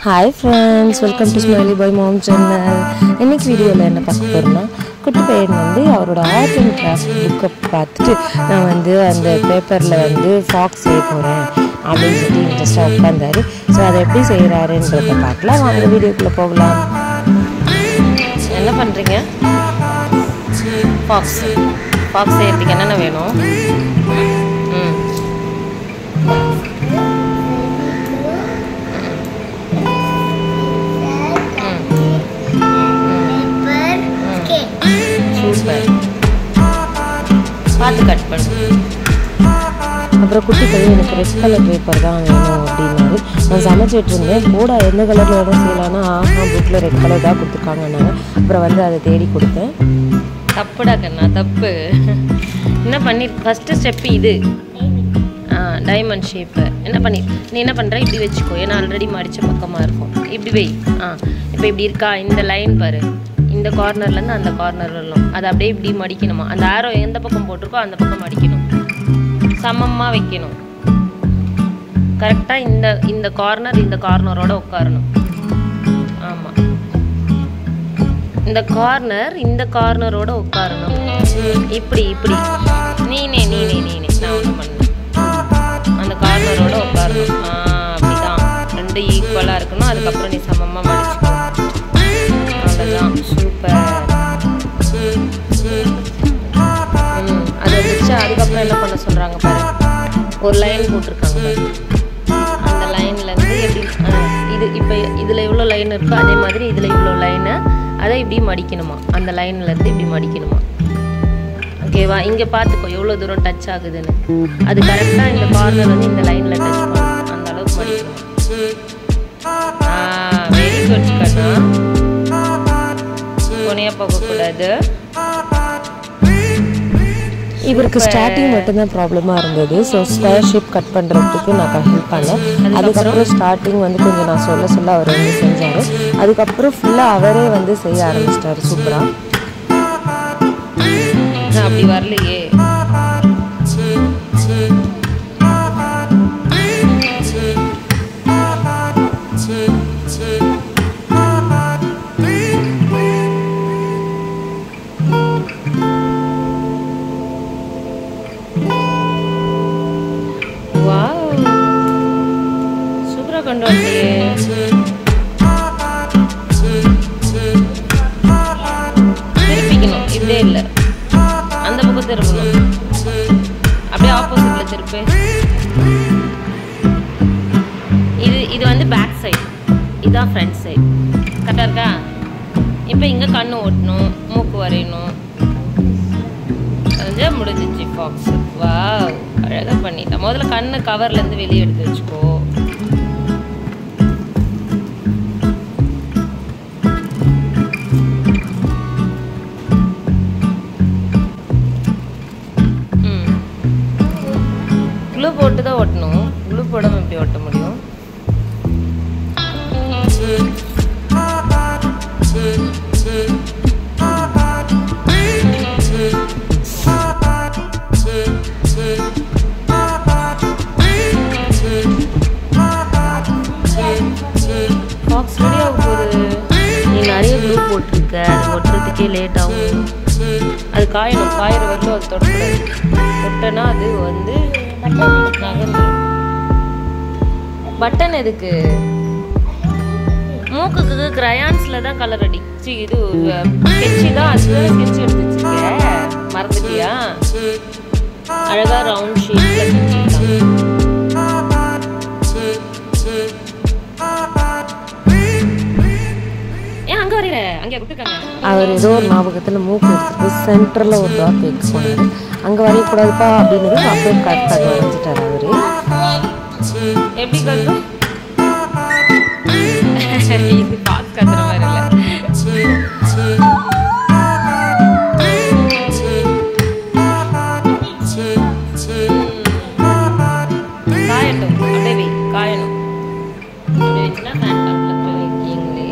Hi friends welcome to smiley boy mom channel இன்னைக்கு வீடியோவில் என்ன பார்க்க போகிறோம்னா குட்டி பையன் வந்து அவரோட ஆர்ட் அண்ட் கிராஃப்ட் புக்கை பார்த்துட்டு நான் வந்து அந்த பேப்பரில் வந்து ஃபாக்ஸ் செய்ய போகிறேன் அப்படின்னு சொல்லி இன்ட்ரெஸ்டாக உட்காந்தாரு ஸோ அதை எப்படி செய்கிறாருன்றத பார்க்கலாம் வாங்க வீடியோக்குள்ளே போகலாம் என்ன பண்ணுறீங்க ஃபாக்ஸ் ஃபாக்ஸ் செய்யறதுக்கு என்னென்ன வேணும் ம் சூப்பர் பார்த்து கட் பண்ணு அப்புறம் குட்டி பையன் எனக்கு ரெட் கலர் பேப்பர் தான் வேணும் அப்படின்னாரு நான் சமைச்சிட்டு இருந்தேன் கூட எந்த கலரில் வேணும் செய்யலாம்னா ஆஹா புக்கில் ரெட் கலர் தான் கொடுத்துருக்காங்கன்னாங்க அப்புறம் வந்து அதை தேடி கொடுத்தேன் தப்புடா கண்ணா தப்பு என்ன பண்ணி ஃபஸ்ட்டு ஸ்டெப் இது டைமண்ட் ஷேப்பு என்ன பண்ணி நீ என்ன பண்ணுற இப்படி வச்சுக்கோ ஏன்னா ஆல்ரெடி மடித்த பக்கமாக இருக்கும் இப்படி வை ஆ இப்போ இப்படி இருக்கா இந்த லைன் பாரு இந்த கார்னர்லேருந்து அந்த கார்னர் வரலாம் அதை அப்படியே இப்படி மடிக்கணுமா அந்த ஆரோ எந்த பக்கம் போட்டிருக்கோ அந்த பக்கம் மடிக்கணும் சமமாக வைக்கணும் கரெக்டாக இந்த இந்த கார்னர் இந்த கார்னரோட உட்காரணும் ஆமாம் இந்த கார்னர் இந்த கார்னரோட உட்காரணும் இப்படி இப்படி நீனே நீனே நீனே நான் ஒன்று பண்ணேன் அந்த கார்னரோட உட்காரணும் ஆ அப்படிதான் ரெண்டு ஈக்குவலாக இருக்கணும் அதுக்கப்புறம் நீ சமமாக மடிச்சுக்கணும் அவ்வளோதான் சூப்பர் ம் அதை வச்சு அதுக்கப்புறம் என்ன பண்ண சொல்கிறாங்க பாரு ஒரு லைன் போட்டிருக்காங்க பாரு அந்த லைன்லேருந்து எப்படி ஆ, இது இப்போ இதில் எவ்வளோ லைன் இருக்கோ அதே மாதிரி இதில் இவ்வளோ லைனை அதை இப்படி மடிக்கணுமா அந்த லைன்லேருந்து இப்படி மடிக்கணுமா ஓகேவா இங்கே பார்த்துக்கோ எவ்வளோ தூரம் டச் ஆகுதுன்னு அது கரெக்டாக இந்த கார்னர் வந்து இந்த லைனில் டச் பண்ணணும் அந்த அளவுக்கு மடிக்கணும் ஆ வெரி குட் கண்ணா துணையாக போகக்கூடாது இவருக்கு ஸ்டார்டிங் மட்டும்தான் ப்ராப்ளமாக இருந்தது ஸோ ஸ்கொயர் ஷேப் கட் பண்ணுறதுக்கு நான் ஹெல்ப் பண்ணேன் அதுக்கப்புறம் ஸ்டார்டிங் வந்து கொஞ்சம் நான் சொல்ல சொல்ல அவர் வந்து செஞ்சார் அதுக்கப்புறம் ஃபுல்லாக அவரே வந்து செய்ய ஆரம்பிச்சிட்டாரு சூப்பராக அப்படி வரலையே வாவ் சூப்பரா கொண்டு வந்தியே திருப்பிக்கணும் இப்படியே இல்லை அந்த பக்கம் திருப்பணும் அப்படியே ஆப்போசிட்ல திருப்பு இது இது வந்து பேக் சைடு இதான் ஃப்ரண்ட் சைடு கரெக்டாக இருக்கா இப்போ இங்கே கண்ணு ஓட்டணும் மூக்கு வரையணும் அது முடிஞ்சிச்சு ஃபாக்ஸ் வா அழகாக பண்ணிட்டேன் முதல்ல கண்ணு கவர்லேருந்து வெளியே எடுத்து வச்சுக்கோ ம் க்ளூ போட்டு தான் ஒட்டணும் க்ளூ போடாமல் எப்படி ஒட்ட முடியும் பாக்ஸ் ரெடி ஆக போகுது நீ நிறைய க்ளூ போட்டிருக்க அது ஒட்டுறதுக்கே லேட் ஆகும் அது காயணும் காயிற வரலும் அது தொடக்கூடாது தொட்டனா அது வந்து நகர்ந்துடும் பட்டன் எதுக்கு மூக்குக்கு கிரையான்ஸில் தான் கலர் அடிச்சு இது ஸ்கெட்சு தான் அதுதான் ஸ்கெட்ச் எடுத்து வச்சிருக்க மறந்துட்டியா அழகா ரவுண்ட் ஷேப்ல ஏன் அங்க வரையில அங்க கொடுத்துருக்காங்க அவர் ஏதோ ஒரு ஞாபகத்தில் மூக்கு எடுத்துட்டு சென்டரில் ஒரு டாட் வைக்க போனாரு அங்கே வரையக்கூடாதுப்பா அப்படின்னு அப்படியே கரெக்டாக வரைஞ்சிட்டார் அவரு எப்படி கட்டும் இது பாத்து கத்துற மாதிரி இல்லை காயட்டும் அப்படியே வை காயணும் அப்படி வச்சுன்னா ஃபேன் பக்கத்தில் வைக்கீங்களே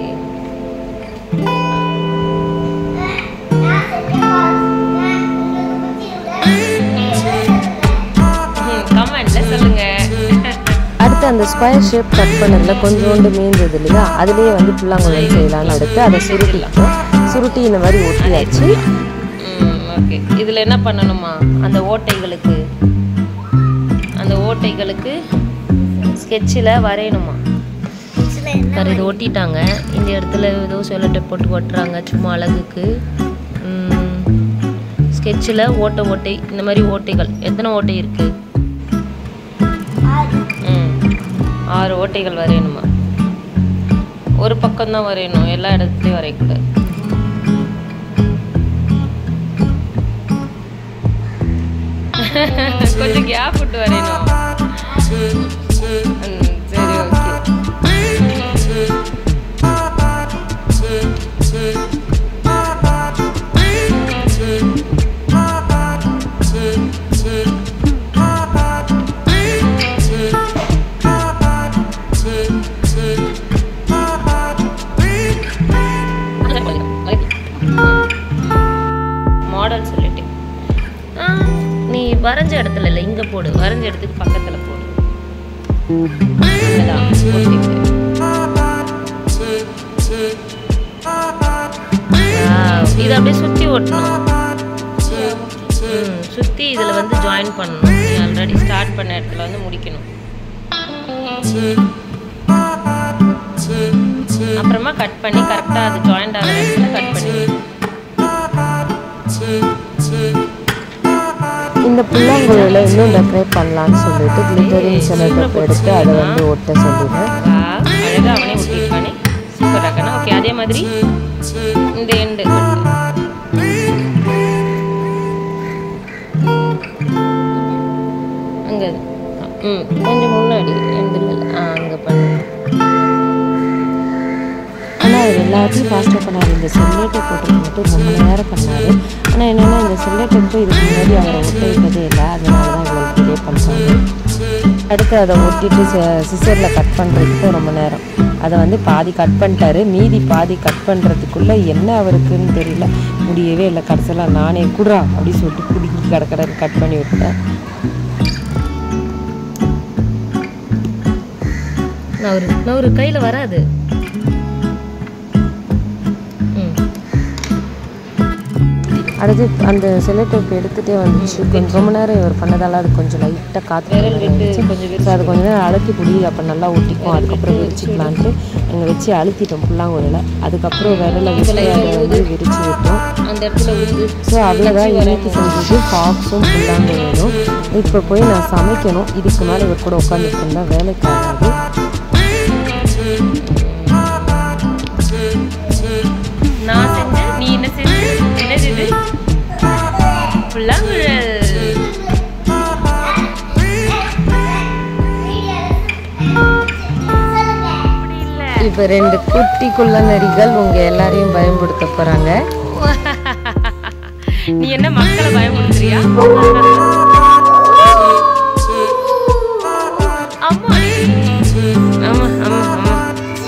கமெண்ட்ல சொல்லுங்க அடுத்து அந்த ஸ்கொயர் ஷேப் கட் பண்ணதில் கொஞ்சோண்டு மீந்தது இல்லையா அதுலேயே வந்து புல்லாங்குழல் செய்யலாம்னு எடுத்து அதை சுருட்டிக்கலாம் சுருட்டி இந்த மாதிரி ஒட்டியாச்சு ஓகே இதில் என்ன பண்ணணுமா அந்த ஓட்டைகளுக்கு அந்த ஓட்டைகளுக்கு ஸ்கெட்சில் வரையணுமா சார் இது ஒட்டிட்டாங்க இந்த இடத்துல ஏதோ சொல்லட்டை போட்டு ஒட்டுறாங்க சும்மா அழகுக்கு ஸ்கெட்சில் ஓட்டை ஓட்டை இந்த மாதிரி ஓட்டைகள் எத்தனை ஓட்டை இருக்குது ம் ஆறு ஓட்டைகள் வரையணுமா ஒரு பக்கம்தான் வரையணும் எல்லா இடத்துலையும் வரையக்கூடாது கொஞ்சம் கேப் விட்டு வரையணும் ம், சரி ஓகே மாடல் சொல்லிட்டு ஆ, நீ வரைஞ்ச இடத்துல இல்லை இங்கே போடு வரைஞ்ச இடத்துக்கு பக்கத்தில் போடு அவ்வளவுதான், ஒட்டிட்டு. Wow, இதை அப்படியே சுற்றி ஓட்டணும் ம் சுற்றி இதில் வந்து ஜாயின் பண்ணணும் நீ ஆல்ரெடி ஸ்டார்ட் பண்ண இடத்துல வந்து முடிக்கணும் அப்புறமா கட் பண்ணி கரெக்டாக அது ஜாயிண்ட் ஆகிற இடத்துல கட் பண்ணி இந்த புல்லாங்குழல இன்னும் டெக்கரேட் பண்ணலாம்னு சொல்லிட்டு கிளிட்டரிங் செலவு எடுத்து அதை வந்து ஒட்ட சொல்லிடுறேன் அழகாக அவனே ஒட்டியிருக்கானே சூப்பராக இருக்கானே ஓகே அதே மாதிரி இந்த எண்டு அங்கே ம் கொஞ்சம் முன்னாடி எண்டில் ஆ அங்கே பண்ணு ஆனால் அவர் எல்லாத்தையும் ஃபாஸ்ட்டாக பண்ணார் இந்த செல்லேட்டை போட்டது மட்டும் ரொம்ப நேரம் பண்ணார் ஆனால் என்னென்னா இந்த செல்லேட்டுக்கு இதுக்கு முன்னாடி அவரை ஒட்ட வைப்பதே இல்லை அதனால தான் இவ்வளோ டிலே பண்ணுறாங்க அடுத்து அதை ஒட்டிட்டு சிசரில் கட் பண்ணுறதுக்கு ரொம்ப நேரம் அதை வந்து பாதி கட் பண்ணிட்டாரு மீதி பாதி கட் பண்ணுறதுக்குள்ளே என்ன அவருக்குன்னு தெரியல முடியவே இல்லை கடைசியில் நானே குடுறா அப்படின்னு சொல்லிட்டு குடுக்கி கடற்கடை கட் பண்ணி விட்டேன் நவரு நவரு கையில் வராது ம் அடுத்து அந்த செல்லோடேப் எடுத்துகிட்டே வந்துச்சு கொஞ்சம் ரொம்ப நேரம் இவர் பண்ணதால அது கொஞ்சம் லைட்டாக காற்று கொஞ்சம் அது கொஞ்சம் நேரம் அழுத்தி பிடி அப்போ நல்லா ஒட்டிக்கும் அதுக்கப்புறம் விரிச்சிக்கலான்ட்டு எங்கள் வச்சு அழுத்திட்டோம் புல்லாங்குழல அதுக்கப்புறம் விரலை வச்சு அதை வந்து விரிச்சு விட்டோம் அந்த இடத்துல ஸோ அவ்வளோதான் இன்னைக்கு செஞ்சது பாக்ஸும் புல்லாங்குழலும் இப்போ போய் நான் சமைக்கணும் இதுக்கு மேலே இவர் கூட உட்காந்துட்டு இருந்தால் வேலைக்கு ஆகாது நான் செஞ்சேன் நீ என்ன செஞ்ச என்னது இது புல்லாங்குழல் இப்போ ரெண்டு குட்டி குள்ள நரிகள் உங்க எல்லாரையும் பயன்படுத்த போறாங்க நீ என்ன மக்களை பயமுறுத்துறியா ஆமா ஆமா ஆமா ஆமா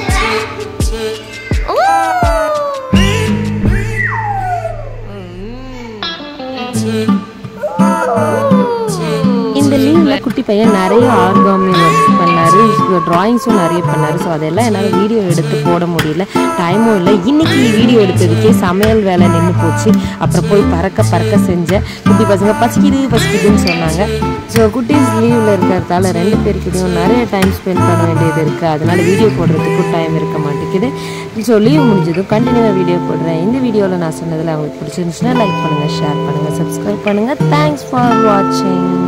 இந்த லீவ்ல குட்டி பையன் நிறைய ஆர்காமி ஒர்க் பண்ணாரு டிராயிங்ஸும் நிறைய பண்ணாரு ஸோ அதெல்லாம் என்னால் வீடியோ எடுத்து போட முடியல டைமும் இல்லை இன்னைக்கு வீடியோ எடுத்ததுக்கே சமையல் வேலை நின்று போச்சு அப்புறம் போய் பறக்க பறக்க செஞ்சேன் குட்டி பசங்க பசிக்குது பசிக்குதுன்னு சொன்னாங்க ஸோ குட்டீஸ் லீவில் இருக்கிறதால ரெண்டு பேருக்கிட்டையும் நிறைய டைம் ஸ்பெண்ட் பண்ண வேண்டியது இருக்குது அதனால வீடியோ போடுறதுக்கும் டைம் இருக்க மாட்டேங்குது ஸோ லீவ் முடிஞ்சதும் கண்டினியூவாக வீடியோ போடுறேன் இந்த வீடியோவில் நான் சொன்னதில் அவங்களுக்கு பிடிச்சிருந்துச்சுன்னா லைக் பண்ணுங்கள் ஷேர் பண்ணுங்கள் சப்ஸ்கிரைப் பண்ணுங்கள் தேங்க்ஸ் ஃபார் வாட்சிங்